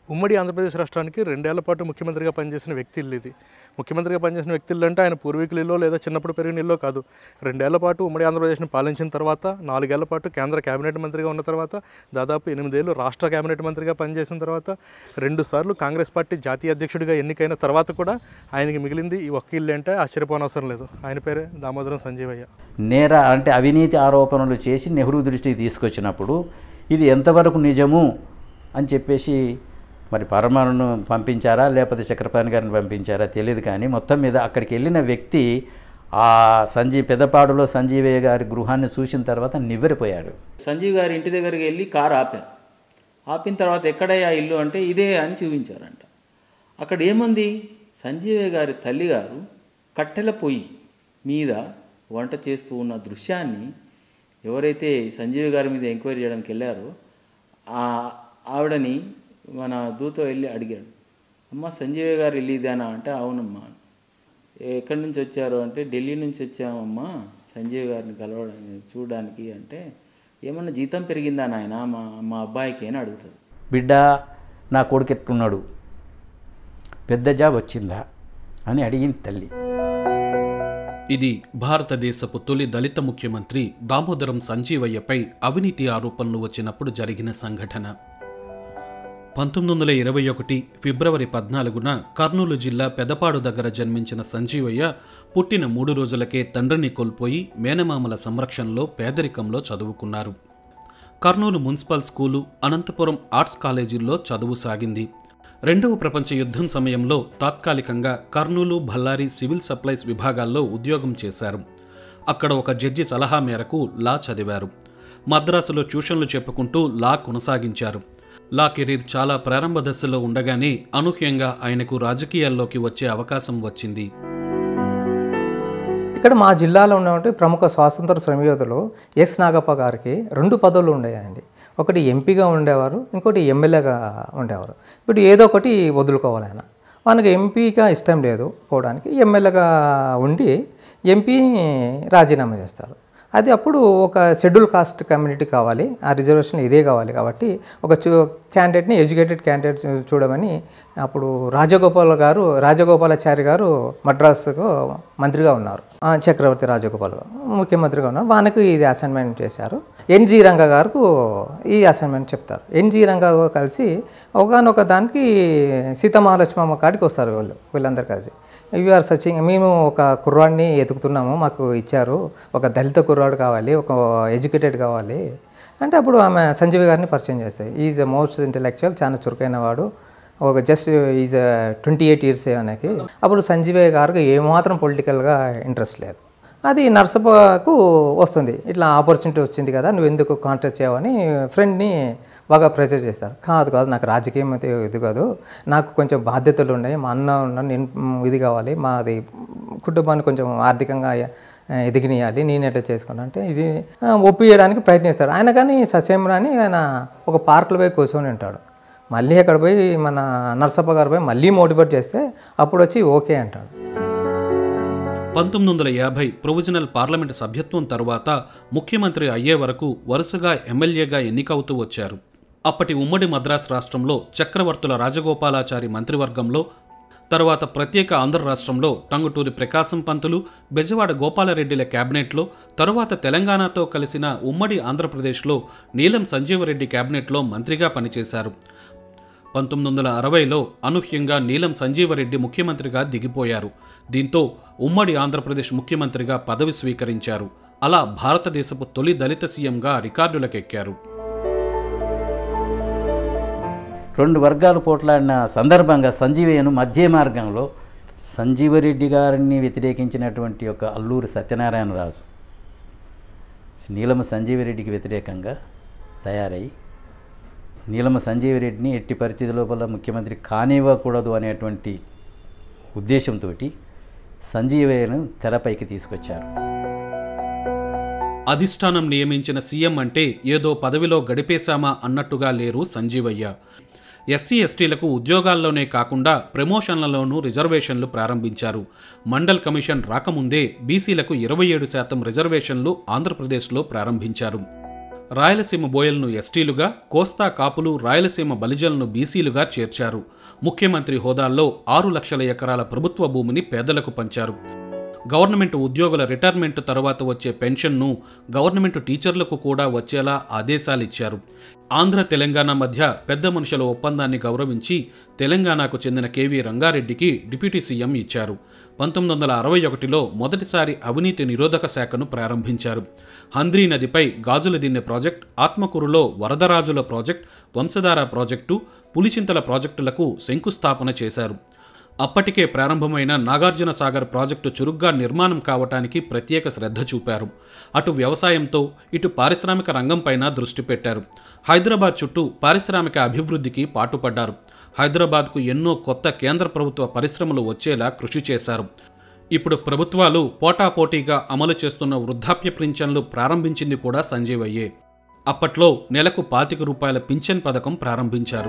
ఉమ్మడి ఆంధ్రప్రదేశ్ రాష్ట్రానికి రెండేళ్ల పాటు ముఖ్యమంత్రిగా పనిచేసిన వ్యక్తి ఇల్లు ఇది ముఖ్యమంత్రిగా పనిచేసిన వ్యక్తులు అంటే ఆయన పూర్వీకుల ఇల్లో లేదా చిన్నప్పుడు పెరిగిన ఇల్లో కాదు రెండేళ్ల పాటు ఉమ్మడి ఆంధ్రప్రదేశ్ని పాలించిన తర్వాత నాలుగేళ్ల పాటు కేంద్ర కేబినెట్ మంత్రిగా ఉన్న తర్వాత దాదాపు ఎనిమిదేళ్ళు రాష్ట్ర కేబినెట్ మంత్రిగా పనిచేసిన తర్వాత రెండుసార్లు కాంగ్రెస్ పార్టీ జాతీయ అధ్యక్షుడిగా ఎన్నికైన తర్వాత కూడా ఆయనకి మిగిలింది ఈ ఒక్క ఇల్లు అంటే ఆశ్చర్యపోనవసరం లేదు ఆయన పేరే దామోదరం సంజీవయ్య నేర అంటే అవినీతి ఆరోపణలు చేసి నెహ్రూ దృష్టికి తీసుకొచ్చినప్పుడు ఇది ఎంతవరకు నిజము అని చెప్పేసి మరి పరమాణును పంపించారా లేకపోతే చక్రపాణి గారిని పంపించారా తెలియదు కానీ మొత్తం మీద అక్కడికి వెళ్ళిన వ్యక్తి ఆ సంజీవ్ పెదపాడులో సంజీవయ్య గారి గృహాన్ని చూసిన తర్వాత నివ్వెరపోయాడు సంజీవ్ గారి ఇంటి దగ్గరికి వెళ్ళి కారు ఆపారు ఆపిన తర్వాత ఎక్కడయ్యా ఇల్లు అంటే ఇదే అని చూపించారంట అక్కడ ఏముంది సంజీవయ్య గారి తల్లిగారు కట్టెల పొయ్యి మీద వంట చేస్తూ ఉన్న దృశ్యాన్ని ఎవరైతే సంజీవ్ గారి మీద ఎంక్వైరీ చేయడానికి వెళ్ళారో ఆ ఆవిడని మన దూత వెళ్ళి అడిగాడు అమ్మ సంజీవ్ గారు ఇల్లు ఇదేనా అంటే అవునమ్మా ఎక్కడి నుంచి వచ్చారు అంటే ఢిల్లీ నుంచి వచ్చామమ్మా సంజీవ్ గారిని కలవడానికి చూడడానికి అంటే ఏమన్నా జీతం పెరిగిందా నాయన మా మా అబ్బాయికి అని అడుగుతుంది బిడ్డ నా కొడుకు ఎట్లున్నాడు పెద్ద జాబ్ వచ్చిందా అని అడిగింది తల్లి ఇది భారతదేశపు తొలి దళిత ముఖ్యమంత్రి దామోదరం సంజీవయ్యపై అవినీతి ఆరోపణలు వచ్చినప్పుడు జరిగిన సంఘటన పంతొమ్మిది వందల ఇరవై ఒకటి ఫిబ్రవరి పద్నాలుగున కర్నూలు జిల్లా పెదపాడు దగ్గర జన్మించిన సంజీవయ్య పుట్టిన మూడు రోజులకే తండ్రిని కోల్పోయి మేనమామల సంరక్షణలో పేదరికంలో చదువుకున్నారు Kurnool municipal school Anantapuram arts కాలేజీల్లో చదువు సాగింది రెండవ ప్రపంచ యుద్ధం సమయంలో తాత్కాలికంగా కర్నూలు బళ్ళారి సివిల్ సప్లైస్ విభాగాల్లో ఉద్యోగం చేశారు అక్కడ ఒక జడ్జి సలహా మేరకు లా చదివారు మద్రాసులో ట్యూషన్లు చెప్పుకుంటూ లా కొనసాగించారు లా కెరీర్ చాలా ప్రారంభ దశలో ఉండగానే అనూహ్యంగా ఆయనకు రాజకీయాల్లోకి వచ్చే అవకాశం వచ్చింది ఇక్కడ మా జిల్లాలో ఉన్నటువంటి ప్రముఖ స్వాతంత్ర శ్రమయోధులు ఎస్ నాగప్ప గారికి రెండు పదవులు ఉండేయండి ఒకటి ఎంపీగా ఉండేవారు ఇంకోటి ఎమ్మెల్యేగా ఉండేవారు ఇప్పుడు ఏదో ఒకటి వదులుకోవాలి ఆయన మనకు ఎంపీగా ఇష్టం లేదు పోవడానికి ఎమ్మెల్యేగా ఉండి ఎంపీని రాజీనామా చేస్తారు అది అప్పుడు ఒక షెడ్యూల్ కాస్ట్ కమ్యూనిటీ కావాలి ఆ రిజర్వేషన్ ఇదే కావాలి కాబట్టి ఒక చూ క్యాండిడేట్ని ఎడ్యుకేటెడ్ క్యాండిడేట్ చూడమని అప్పుడు రాజగోపాల్ గారు రాజగోపాలాచారి గారు మద్రాసుకు మంత్రిగా ఉన్నారు ఆ, చక్రవర్తి రాజగోపాల్ గారు ముఖ్యమంత్రిగా ఉన్నారు వానికి ఇది అసైన్మెంట్ చేశారు ఎన్జి రంగ గారికి ఈ అసైన్మెంట్ చెప్తారు ఎన్జి రంగ కలిసి ఒకనొక దానికి సీతమహాలక్ష్మమ్మ కాడికి వస్తారు వీళ్ళు వీళ్ళందరూ కలిసి ఆర్ సచింగ్ మేము ఒక కుర్రాడిని ఎదుగుతున్నాము మాకు ఇచ్చారు ఒక దళిత కుర్రాడు కావాలి ఒక ఎడ్యుకేటెడ్ కావాలి అంటే అప్పుడు ఆమె సంజీవి గారిని పరిచయం చేస్తాయి ఈజ్ ఎ మోస్ట్ ఇంటెలెక్చువల్ చాలా చురుకైన వాడు ఒక just is twenty eight years ఆయనకి అప్పుడు సంజీవయ్య గారికి ఏమాత్రం పొలిటికల్గా ఇంట్రెస్ట్ లేదు అది నర్సప్పకు వస్తుంది ఇట్లా ఆపర్చునిటీ వచ్చింది కదా నువ్వు ఎందుకు కాంటాక్ట్ చేయవని ఫ్రెండ్ని బాగా ప్రెజర్ చేస్తారు కాదు కాదు నాకు రాజకీయం అయితే ఇది కాదు నాకు కొంచెం బాధ్యతలు ఉన్నాయి మా అన్న ఉన్నాను నేను మ్, ఇది కావాలి మాది కుటుంబాన్ని కొంచెం ఆర్థికంగా ఆ, ఎదిగినియాలి నేను ఎట్లా చేసుకున్నా అంటే ఇది ఆ, ఒప్పియడానికి ప్రయత్నిస్తాడు ఆయన కానీ ససేమరాని ఆయన ఒక పార్కులో పోయి కూర్చొని ఉంటాడు మళ్ళీ అక్కడ పోయి మన నర్సప్ప గారు పోయి మళ్ళీ మోటివేట్ చేస్తే అప్పుడు వచ్చి ఓకే అంటాడు పంతొమ్మిది వందల యాభై ప్రొవిజనల్ పార్లమెంటు సభ్యత్వం తరువాత ముఖ్యమంత్రి అయ్యే వరకు వరుసగా ఎమ్మెల్యేగా ఎన్నికవుతూ వచ్చారు అప్పటి ఉమ్మడి మద్రాసు రాష్ట్రంలో చక్రవర్తుల రాజగోపాలాచారి మంత్రివర్గంలో తరువాత ప్రత్యేక ఆంధ్ర రాష్ట్రంలో టంగుటూరి ప్రకాశం పంతులు బెజవాడ గోపాలరెడ్డిల కేబినెట్లో తరువాత తెలంగాణతో కలిసిన ఉమ్మడి ఆంధ్రప్రదేశ్లో నీలం సంజీవరెడ్డి కేబినెట్లో మంత్రిగా పనిచేశారు పంతొమ్మిది వందల అరవైలో అనూహ్యంగా నీలం సంజీవరెడ్డి ముఖ్యమంత్రిగా దిగిపోయారు దీంతో ఉమ్మడి ఆంధ్రప్రదేశ్ ముఖ్యమంత్రిగా పదవి స్వీకరించారు అలా భారతదేశపు తొలి దళిత సీఎంగా రికార్డులకెక్కారు రెండు వర్గాలు పోట్లాడిన సందర్భంగా సంజీవయ్యను మధ్య మార్గంలో సంజీవరెడ్డి గారిని వ్యతిరేకించినటువంటి ఒక అల్లూరి సత్యనారాయణరాజు నీలమ సంజీవరెడ్డికి వ్యతిరేకంగా తయారై నీలమ సంజీవరెడ్డిని ఎట్టి పరిస్థితి లోపల ముఖ్యమంత్రి కానివ్వకూడదు అనేటువంటి ఉద్దేశంతో సంజీవయ్యను తెరపైకి తీసుకొచ్చారు అధిష్టానం నియమించిన సీఎం అంటే ఏదో పదవిలో గడిపేశామా అన్నట్టుగా లేరు సంజీవయ్య ఎస్సీ ఎస్టీలకు ఉద్యోగాల్లోనే కాకుండా ప్రమోషన్లలోనూ రిజర్వేషన్లు ప్రారంభించారు మండల్ కమిషన్ రాకముందే బీసీలకు ఇరవై ఏడు శాతం రిజర్వేషన్లు ఆంధ్రప్రదేశ్లో ప్రారంభించారు రాయలసీమ బోయలను ఎస్టీలుగా కోస్తా కాపులు రాయలసీమ బలిజలను బీసీలుగా చేర్చారు ముఖ్యమంత్రి హోదాల్లో ఆరు లక్షల ఎకరాల ప్రభుత్వ భూమిని పేదలకు పంచారు గవర్నమెంట్ ఉద్యోగుల రిటైర్మెంట్ తర్వాత వచ్చే పెన్షన్ను గవర్నమెంట్ టీచర్లకు కూడా వచ్చేలా ఆదేశాలిచ్చారు ఆంధ్ర తెలంగాణ మధ్య పెద్ద మనుషుల ఒప్పందాన్ని గౌరవించి తెలంగాణకు చెందిన కేవీ రంగారెడ్డికి డిప్యూటీ సీఎం ఇచ్చారు పంతొమ్మిది వందల అరవై ఒకటిలో మొదటిసారి అవినీతి నిరోధక శాఖను ప్రారంభించారు హంద్రీ నదిపై గాజుల దిన్నె ప్రాజెక్ట్ ఆత్మకూరులో వరదరాజుల ప్రాజెక్ట్ వంశధార ప్రాజెక్టు పులిచింతల ప్రాజెక్టులకు శంకుస్థాపన చేశారు అప్పటికే ప్రారంభమైన నాగార్జున సాగర్ ప్రాజెక్టు చురుగ్గా నిర్మాణం కావటానికి ప్రత్యేక శ్రద్ధ చూపారు అటు వ్యవసాయంతో ఇటు పారిశ్రామిక రంగంపైన దృష్టి పెట్టారు హైదరాబాద్ చుట్టూ పారిశ్రామిక అభివృద్ధికి పాటుపడ్డారు హైదరాబాద్కు ఎన్నో కొత్త కేంద్ర ప్రభుత్వ పరిశ్రమలు వచ్చేలా కృషి చేశారు ఇప్పుడు ప్రభుత్వాలు పోటాపోటీగా అమలు చేస్తున్న వృద్ధాప్య పింఛన్లు ప్రారంభించింది కూడా సంజీవయ్యే అప్పట్లో నెలకు పాతిక రూపాయల పింఛన్ పథకం ప్రారంభించారు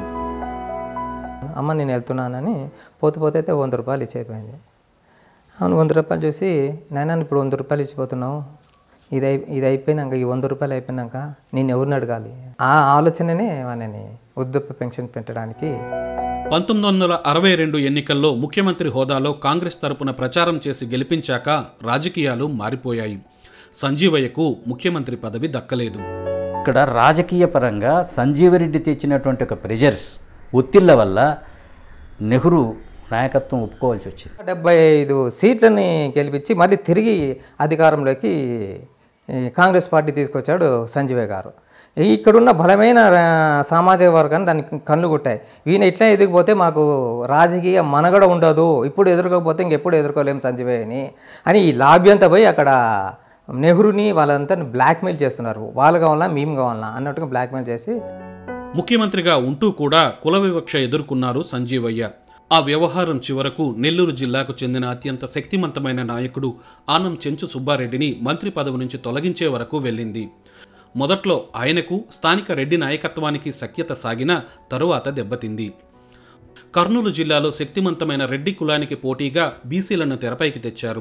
అమ్మ నేను వెళ్తున్నానని పోతే పోతే అయితే వంద రూపాయలు ఇచ్చేయిపోయింది అవును వంద రూపాయలు చూసి నాయన ఇప్పుడు వంద రూపాయలు ఇచ్చిపోతున్నావు ఇది అయి ఇది అయిపోయినాక ఈ వంద రూపాయలు అయిపోయినాక నేను ఎవరిని అడగాలి ఆ ఆలోచననే వాళ్ళని వృద్ధాప్య పెన్షన్ పెట్టడానికి పంతొమ్మిది వందల అరవై రెండు ఎన్నికల్లో ముఖ్యమంత్రి హోదాలో కాంగ్రెస్ తరపున ప్రచారం చేసి గెలిపించాక రాజకీయాలు మారిపోయాయి సంజీవయ్యకు ముఖ్యమంత్రి పదవి దక్కలేదు ఇక్కడ రాజకీయ పరంగా సంజీవరెడ్డి తెచ్చినటువంటి ఒక ప్రెజర్స్ ఒత్తిళ్ల వల్ల నెహ్రూ నాయకత్వం ఒప్పుకోవాల్సి వచ్చింది డెబ్బై ఐదు సీట్లని గెలిపించి మళ్ళీ తిరిగి అధికారంలోకి ఈ కాంగ్రెస్ పార్టీ తీసుకొచ్చాడు సంజీవయ్య గారు ఇక్కడున్న బలమైన ఆ, సామాజిక వర్గాన్ని దానికి కన్ను కొట్టాయి ఈయన ఇట్లా ఎదిగిపోతే మాకు రాజకీయ మనగడ ఉండదు ఇప్పుడు ఎదుర్కోకపోతే ఇంకెప్పుడు ఎదుర్కోలేము సంజీవయ్యని అని ఈ లాబీ అంతా పోయి అక్కడ నెహ్రూని వాళ్ళంతా బ్లాక్మెయిల్ చేస్తున్నారు వాళ్ళు కావాలా మేము కావాలా అన్నట్టుగా బ్లాక్మెయిల్ చేసి ముఖ్యమంత్రిగా ఉంటూ కూడా కుల వివక్ష ఎదుర్కొన్నారు సంజీవయ్య ఆ వ్యవహారం చివరకు నెల్లూరు జిల్లాకు చెందిన అత్యంత శక్తిమంతమైన నాయకుడు ఆనం చెంచు సుబ్బారెడ్డిని మంత్రి పదవి నుంచి తొలగించే వరకు వెళ్ళింది మొదట్లో ఆయనకు స్థానిక రెడ్డి నాయకత్వానికి సఖ్యత సాగిన తరువాత దెబ్బతింది కర్నూలు జిల్లాలో శక్తిమంతమైన రెడ్డి కులానికి పోటీగా బీసీలను తెరపైకి తెచ్చారు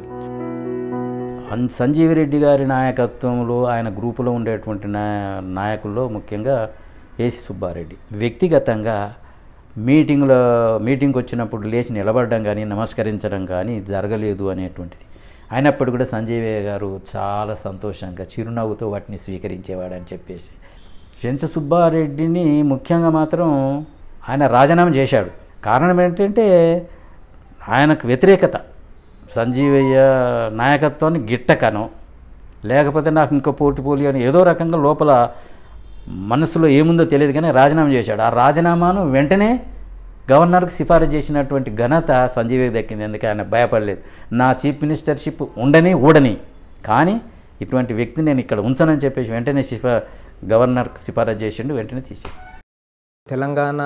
అన్ సంజీవిరెడ్డి గారి నాయకత్వంలో ఆయన గ్రూపులో ఉండేటువంటి నా నాయకుల్లో ముఖ్యంగా ఏసి సుబ్బారెడ్డి వ్యక్తిగతంగా మీటింగ్లో మీటింగ్కి వచ్చినప్పుడు లేచి నిలబడడం కానీ నమస్కరించడం కానీ జరగలేదు అనేటువంటిది అయినప్పుడు కూడా సంజీవయ్య గారు చాలా సంతోషంగా చిరునవ్వుతో వాటిని స్వీకరించేవాడని చెప్పేసి చెంచు సుబ్బారెడ్డిని ముఖ్యంగా మాత్రం ఆయన రాజీనామా చేశాడు కారణం ఏంటంటే ఆయనకు వ్యతిరేకత సంజీవయ్య నాయకత్వాన్ని గిట్టకను లేకపోతే నాకు ఇంకో పోటీ పోలి అని ఏదో రకంగా లోపల మనసులో ఏముందో తెలియదు కానీ రాజీనామా చేశాడు ఆ రాజీనామాను వెంటనే గవర్నర్కి సిఫారసు చేసినటువంటి ఘనత సంజీవయ్య దక్కింది ఎందుకంటే ఆయన భయపడలేదు నా చీఫ్ మినిస్టర్షిప్ ఉండని ఊడని కానీ ఇటువంటి వ్యక్తిని నేను ఇక్కడ ఉంచనని చెప్పేసి వెంటనే సిఫా గవర్నర్కి సిఫారసు చేసిండు వెంటనే తీసాడు తెలంగాణ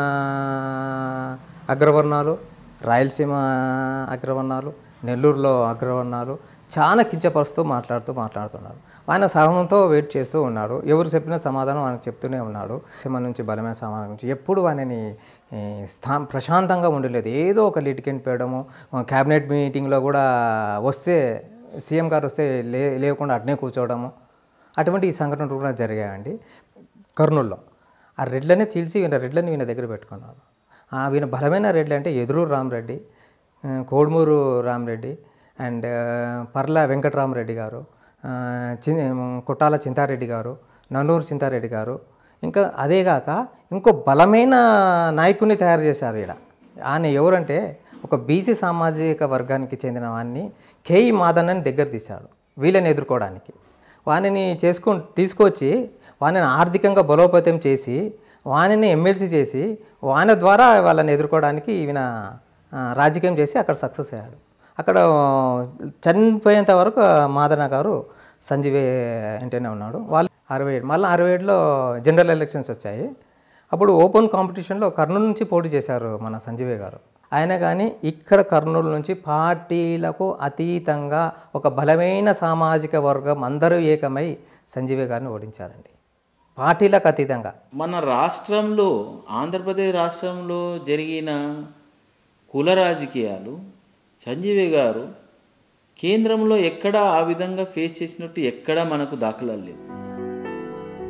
అగ్రవర్ణాలు రాయలసీమ అగ్రవర్ణాలు నెల్లూరులో అగ్రవర్ణాలు చాలా కించపరుస్తూ మాట్లాడుతూ మాట్లాడుతున్నారు ఆయన సహనంతో వెయిట్ చేస్తూ ఉన్నాడు ఎవరు చెప్పిన సమాధానం ఆయనకు చెప్తూనే ఉన్నాడు మన నుంచి బలమైన సమాధానం నుంచి ఎప్పుడు ఆయనని ఈ, స్థా ప్రశాంతంగా ఉండలేదు ఏదో ఒక లిటికెంట్ పేయడము క్యాబినెట్ మీటింగ్లో కూడా వస్తే సీఎం గారు వస్తే లే లేకుండా అట్నే కూర్చోవడము అటువంటి ఈ సంఘటనలు కూడా జరిగాయండి కర్నూల్లో ఆ రెడ్లనే చీల్చి వీళ్ళ రెడ్లని వీళ్ళ దగ్గర పెట్టుకున్నారు ఆ వీళ్ళ బలమైన రెడ్లు అంటే ఎదురూరు రామరెడ్డి ఆ, కోడుమూరు రామరెడ్డి అండ్ పర్ల వెంకటరామరెడ్డి గారు ఆ, చి కొట్టాల చింతారెడ్డి గారు నన్నూరు చింతారెడ్డి గారు ఇంకా అదేగాక ఇంకో బలమైన నాయకుడిని తయారు చేశారు ఈడ ఆయన ఎవరంటే ఒక బీసీ సామాజిక వర్గానికి చెందిన వాడిని కేఈ మాదన్నని దగ్గర తీశాడు వీళ్ళని ఎదుర్కోవడానికి వానిని చేసుకు తీసుకొచ్చి వానిని ఆర్థికంగా బలోపేతం చేసి వానిని ఎమ్మెల్సీ చేసి వాని ద్వారా వాళ్ళని ఎదుర్కోవడానికి ఈయన ఆ, రాజకీయం చేసి అక్కడ సక్సెస్ అయ్యాడు అక్కడ చనిపోయేంత వరకు మాదన గారు సంజీవే వెంటనే ఉన్నాడు వాళ్ళు అరవై ఏడు మళ్ళీ అరవై ఏడులో జనరల్ ఎలక్షన్స్ వచ్చాయి అప్పుడు ఓపెన్ కాంపిటీషన్లో కర్నూలు నుంచి పోటీ చేశారు మన సంజీవే గారు ఆయన కానీ ఇక్కడ కర్నూలు నుంచి పార్టీలకు అతీతంగా ఒక బలమైన సామాజిక వర్గం అందరూ ఏకమై సంజీవే గారిని ఓడించారండి పార్టీలకు అతీతంగా మన రాష్ట్రంలో ఆంధ్రప్రదేశ్ రాష్ట్రంలో జరిగిన కుల రాజకీయాలు సంజీవి గారు కేంద్రంలో ఎక్కడా ఆ విధంగా ఫేస్ చేసినట్టు ఎక్కడా మనకు దాఖలాలు లేవు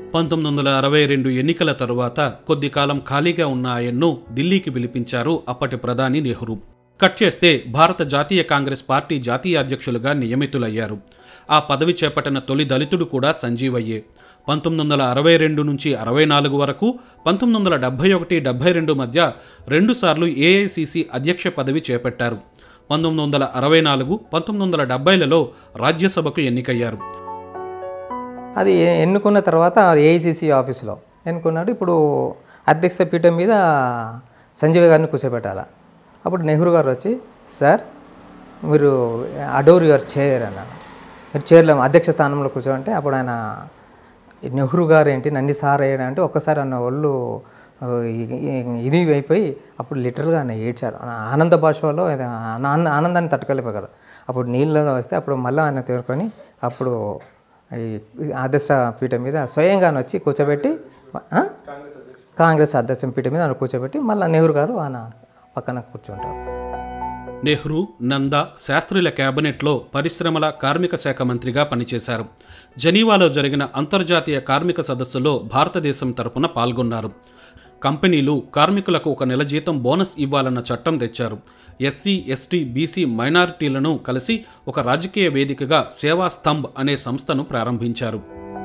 పంతొమ్మిది వందల అరవై రెండు ఎన్నికల తరువాత కొద్ది కాలం ఖాళీగా ఉన్న ఆయన్ను ఢిల్లీకి పిలిపించారు అప్పటి ప్రధాని నెహ్రూ కట్ చేస్తే భారత జాతీయ కాంగ్రెస్ పార్టీ జాతీయ అధ్యక్షులుగా నియమితులయ్యారు ఆ పదవి చేపట్టిన తొలి దళితుడు కూడా సంజీవయ్యే పంతొమ్మిది వందల అరవై రెండు నుంచి అరవై నాలుగు వరకు పంతొమ్మిది వందల డెబ్బై ఒకటి డెబ్బై రెండు మధ్య రెండుసార్లు ఏఐసిసి అధ్యక్ష పదవి చేపట్టారు పంతొమ్మిది వందల అరవై నాలుగు పంతొమ్మిది వందల డెబ్బైలలో రాజ్యసభకు ఎన్నికయ్యారు అది ఎ- ఎన్నుకున్న తర్వాత ఏఐసిసి ఆఫీసులో ఎన్నుకున్నాడు ఇప్పుడు అధ్యక్ష పీఠం మీద సంజయ్ గారిని కూర్చోబెట్టాల అప్పుడు నెహ్రూ గారు వచ్చి సార్ మీరు అడోర్ యువర్ చైర్ అన్నాడు మీరు చైర్లో అధ్యక్ష స్థానంలో కూర్చోంటే అప్పుడు ఆయన నెహ్రూ గారు ఏంటి నన్ను సార్ అయ్యాడు అంటే ఒక్కసారి అన్న ఒళ్ళు ఆ, ఇ- ఇ- ఇది అయిపోయి అప్పుడు లిటరల్గా ఆయన ఏడ్చారు ఆ ఆనంద భాషలో అది ఆనంద- ఆనందాన్ని తట్టుకోలేకపోయాడు అప్పుడు నీళ్ళలో వస్తే అప్పుడు మళ్ళీ ఆయన తేరుకొని అప్పుడు ఈ అధ్యక్ష పీఠం మీద స్వయంగా ఆయన వచ్చి కూర్చోబెట్టి ఆ? కాంగ్రెస్ అధ్యక్ష పీఠం మీద ఆయన కూర్చోబెట్టి మళ్ళీ నెహ్రూ గారు ఆయన పక్కన కూర్చుంటారు నెహ్రూ నందా శాస్త్రుల కేబినెట్లో పరిశ్రమల కార్మిక శాఖ మంత్రిగా పనిచేశారు జనీవాలో జరిగిన అంతర్జాతీయ కార్మిక సదస్సులో భారతదేశం తరపున పాల్గొన్నారు కంపెనీలు కార్మికులకు ఒక నెల జీతం బోనస్ ఇవ్వాలన్న చట్టం తెచ్చారు ఎస్సీ ఎస్టీ బీసీ మైనారిటీలను కలిసి ఒక రాజకీయ వేదికగా సేవా స్థంభ్ అనే సంస్థను ప్రారంభించారు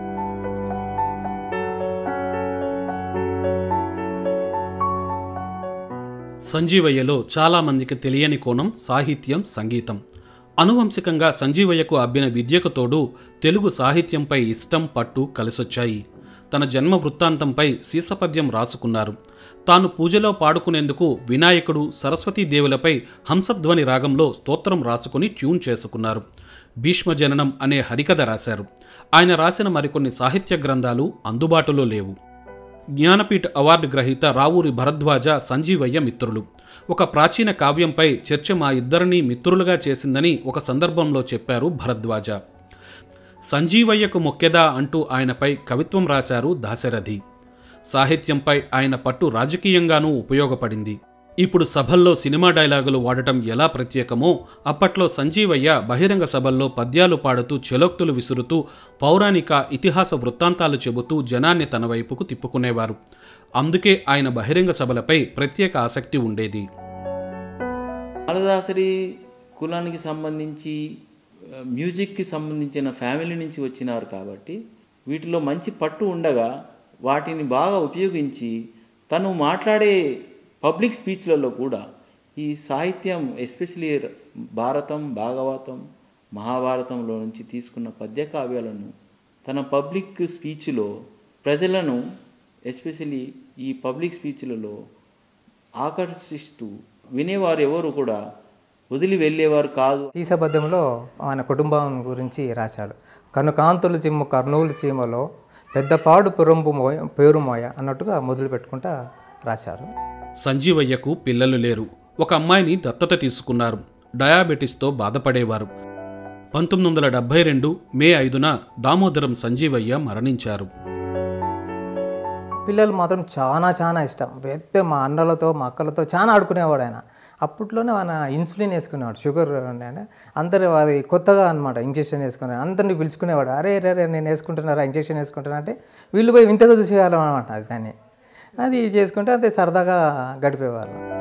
సంజీవయ్యలో చాలామందికి తెలియని కోణం సాహిత్యం సంగీతం అనువంశికంగా సంజీవయ్యకు అబ్బిన విద్యకు తోడు తెలుగు సాహిత్యంపై ఇష్టం పట్టు కలిసొచ్చాయి తన జన్మ వృత్తాంతంపై సీసపద్యం రాసుకున్నారు తాను పూజలో పాడుకునేందుకు వినాయకుడు సరస్వతీదేవులపై హంసధ్వని రాగంలో స్తోత్రం రాసుకుని ట్యూన్ చేసుకున్నారు భీష్మ జననం అనే హరికథ రాశారు ఆయన రాసిన మరికొన్ని సాహిత్య గ్రంథాలు అందుబాటులో లేవు జ్ఞానపీఠ అవార్డు గ్రహీత రావూరి భరద్వాజ సంజీవయ్య మిత్రులు ఒక ప్రాచీన కావ్యంపై చర్చ మా ఇద్దరినీ మిత్రులుగా చేసిందని ఒక సందర్భంలో చెప్పారు భరద్వాజ సంజీవయ్యకు మొక్కెదా అంటూ ఆయనపై కవిత్వం రాశారు దాశరథి సాహిత్యంపై ఆయన పట్టు రాజకీయంగానూ ఉపయోగపడింది ఇప్పుడు సభల్లో సినిమా డైలాగులు వాడటం ఎలా ప్రత్యేకమో అప్పట్లో సంజీవయ్య బహిరంగ సభల్లో పద్యాలు పాడుతూ చెలోక్తులు విసురుతూ పౌరాణిక ఇతిహాస వృత్తాంతాలు చెబుతూ జనాన్ని తన వైపుకు తిప్పుకునేవారు అందుకే ఆయన బహిరంగ సభలపై ప్రత్యేక ఆసక్తి ఉండేది మాలదాసరి కులానికి సంబంధించి ఆ, మ్యూజిక్కి సంబంధించిన ఫ్యామిలీ నుంచి వచ్చినారు కాబట్టి వీటిలో మంచి పట్టు ఉండగా వాటిని బాగా ఉపయోగించి తను మాట్లాడే పబ్లిక్ స్పీచ్లలో కూడా ఈ సాహిత్యం ఎస్పెషలీ భారతం భాగవతం మహాభారతంలో నుంచి తీసుకున్న పద్య కావ్యాలను తన పబ్లిక్ స్పీచ్లో ప్రజలను ఎస్పెషలీ ఈ పబ్లిక్ స్పీచ్లలో ఆకర్షిస్తూ వినేవారు ఎవరు కూడా వదిలి వెళ్ళేవారు కాదు సీసబద్ధంలో ఆయన కుటుంబం గురించి రాశాడు కనుకాంతులు చిమ్ము కర్నూలు సీమలో పెద్దపాడు పురంబు మోయ పేరు మోయ అన్నట్టుగా మొదలు పెట్టుకుంటా రాశారు సంజీవయ్యకు పిల్లలు లేరు ఒక అమ్మాయిని దత్తత తీసుకున్నారు డయాబెటిస్తో బాధపడేవారు పంతొమ్మిది వందల డెబ్బై రెండు మే ఐదున దామోదరం సంజీవయ్య మరణించారు పిల్లలు మాత్రం చాలా చాలా ఇష్టం పెద్ద మా అన్నలతో మా అక్కలతో చాలా ఆడుకునేవాడు ఆయన అప్పట్లోనే ఆయన ఇన్సులిన్ వేసుకునేవాడు షుగర్ ఉండే ఆయన అందరూ అది కొత్తగా అనమాట ఇంజెక్షన్ వేసుకునేవాడు అందరినీ పిలుచుకునేవాడు అరే రే రే నేను వేసుకుంటున్నారా ఇంజెక్షన్ వేసుకుంటున్నా అంటే వీళ్ళు పోయి వింతగా చూసేవాళ్ళం అనమాట అది దాన్ని అది చేసుకుంటే అదే సరదాగా గడిపేవాళ్ళు